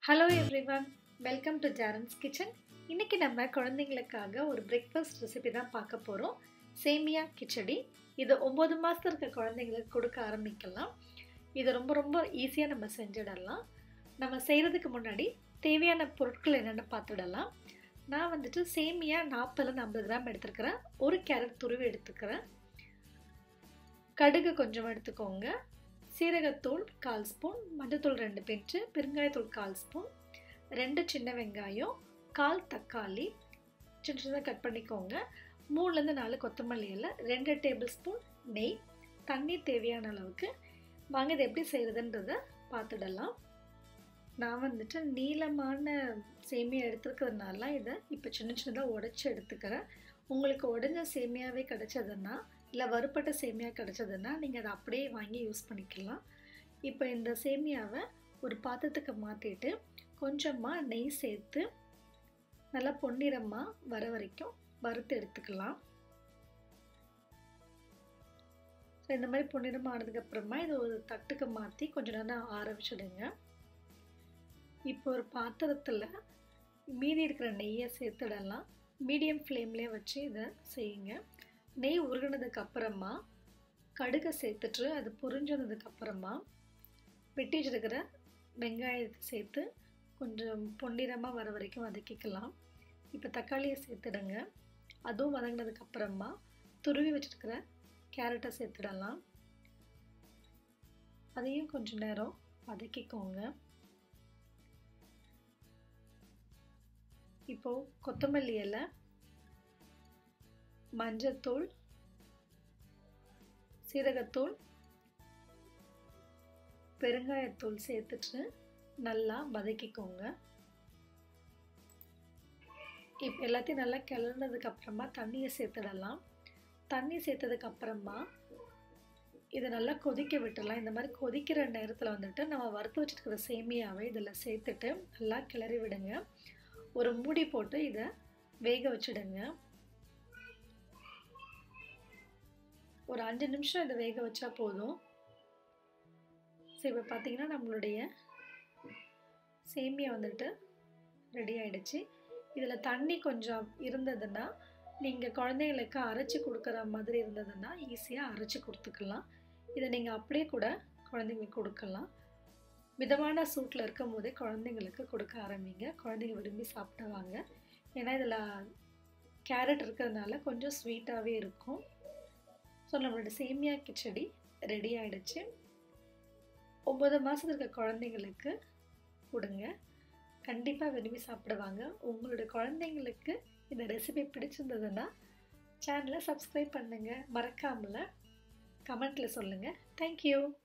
hello everyone welcome to ஜாரன்ஸ் kitchen இன்னைக்கு நம்ம குழந்தைங்களுக்காக ஒரு பிரேக்ஃபாஸ்ட் ரெசிபி தான் பார்க்க போகிறோம் சேமியா கிச்சடி இது ஒம்பது மாதத்துல இருக்க குழந்தைங்களுக்கு கொடுக்க ஆரம்பிக்கலாம் இது ரொம்ப ரொம்ப ஈஸியாக நம்ம செஞ்சிடலாம் நம்ம செய்கிறதுக்கு முன்னாடி தேவையான பொருட்கள் என்னென்னு பார்த்துடலாம் நான் வந்துட்டு சேமியா நாற்பதுலேருந்து ஐம்பது கிராம் எடுத்துருக்கிறேன் ஒரு கேரட் துருவி எடுத்துக்கிறேன் கடுகு கொஞ்சம் எடுத்துக்கோங்க சீரகத்தூள் கால் ஸ்பூன் மஞ்சத்தூள் ரெண்டு பிஞ்சு பெருங்காயத்தூள் கால் ஸ்பூன் ரெண்டு சின்ன வெங்காயம் கால் தக்காளி சின்ன சின்னதாக கட் பண்ணிக்கோங்க மூணுலேருந்து நாலு கொத்தமல்லி இலை ரெண்டு டேபிள் ஸ்பூன் நெய் தண்ணி தேவையான அளவுக்கு வாங்க இதை எப்படி செய்கிறதுன்றத பார்த்துடலாம் நான் வந்துட்டு நீளமான சேமியா எடுத்துருக்கிறதுனால இதை இப்போ சின்ன சின்னதாக உடச்சி எடுத்துக்கிறேன் உங்களுக்கு உடஞ்ச சேமியாவே கிடச்சதுன்னா இல்லை வறுப்பட்ட சேமியா கிடச்சதுன்னா நீங்கள் அதை அப்படியே வாங்கி யூஸ் பண்ணிக்கலாம் இப்போ இந்த சேமியாவை ஒரு பாத்திரத்துக்கு மாற்றிட்டு கொஞ்சமாக நெய் சேர்த்து நல்லா பொன்னிறமாக வர வரைக்கும் வறுத்து எடுத்துக்கலாம் ஸோ இந்த மாதிரி பொன்னிறமாக ஆனதுக்கப்புறமா இதை ஒரு தட்டுக்கு மாற்றி கொஞ்சம் நேரம் ஆற வச்சுடுங்க இப்போ ஒரு பாத்திரத்தில் மீதி இருக்கிற நெய்யை சேர்த்துடலாம் மீடியம் ஃப்ளேம்லேயே வச்சு இதை செய்யுங்க நெய் உருகினதுக்கு அப்புறமா கடுகை சேர்த்துட்டு அது புரிஞ்சதுக்கு அப்புறமா வெட்டி வச்சிருக்கிற வெங்காயத்தை சேர்த்து கொஞ்சம் பொன்னிறமாக வர வரைக்கும் வதக்கிக்கலாம் இப்போ தக்காளியை சேர்த்துடுங்க அதுவும் வதங்கினதுக்கு அப்புறமா துருவி வச்சிருக்கிற கேரட்டை சேர்த்துடலாம் அதையும் கொஞ்சம் நேரம் வதக்கிக்கோங்க இப்போ கொத்தமல்லி இலை மஞ்சத்தூள் சீரகத்தூள் பெருங்காயத்தூள் சேர்த்துட்டு நல்லா வதக்கிக்கோங்க இப்போ எல்லாத்தையும் நல்லா கிளறினதுக்கு அப்புறமா தண்ணியை சேர்த்துடலாம் தண்ணி சேர்த்ததுக்கு அப்புறமா இதை நல்லா கொதிக்க விட்டுடலாம் இந்த மாதிரி கொதிக்கிற நேரத்தில் வந்துட்டு நம்ம வறுத்து வச்சுருக்கிற சேமியாவை இதில் சேர்த்துட்டு நல்லா கிளறி விடுங்க ஒரு மூடி போட்டு இதை வேக வச்சுடுங்க ஒரு அஞ்சு நிமிஷம் இதை வேக வச்சா போதும் ஸோ இப்போ பார்த்தீங்கன்னா நம்மளுடைய சேமியா வந்துட்டு ரெடி ஆகிடுச்சு இதில் தண்ணி கொஞ்சம் இருந்ததுன்னா நீங்கள் குழந்தைங்களுக்கு அரைச்சி கொடுக்குற மாதிரி இருந்ததுன்னா ஈஸியாக அரைச்சி கொடுத்துக்கலாம் இதை நீங்கள் அப்படியே கூட குழந்தைங்களுக்கு கொடுக்கலாம் மிதமான சூட்டில் இருக்கும் போதே குழந்தைங்களுக்கு கொடுக்க ஆரம்பிங்க குழந்தைங்க விரும்பி சாப்பிடுவாங்க ஏன்னா இதில் கேரட் இருக்கிறதுனால கொஞ்சம் ஸ்வீட்டாகவே இருக்கும் ஸோ நம்மளோட சேமியா கிச்சடி ரெடி ஆகிடுச்சு ஒம்பது மாதத்துல இருக்க குழந்தைங்களுக்கு கொடுங்க கண்டிப்பாக விரும்பி சாப்பிடுவாங்க உங்களோட குழந்தைங்களுக்கு இந்த ரெசிபி பிடிச்சிருந்ததுன்னா சேனலை சப்ஸ்கிரைப் பண்ணுங்கள் மறக்காமல் கமெண்ட்டில் சொல்லுங்கள் தேங்க்யூ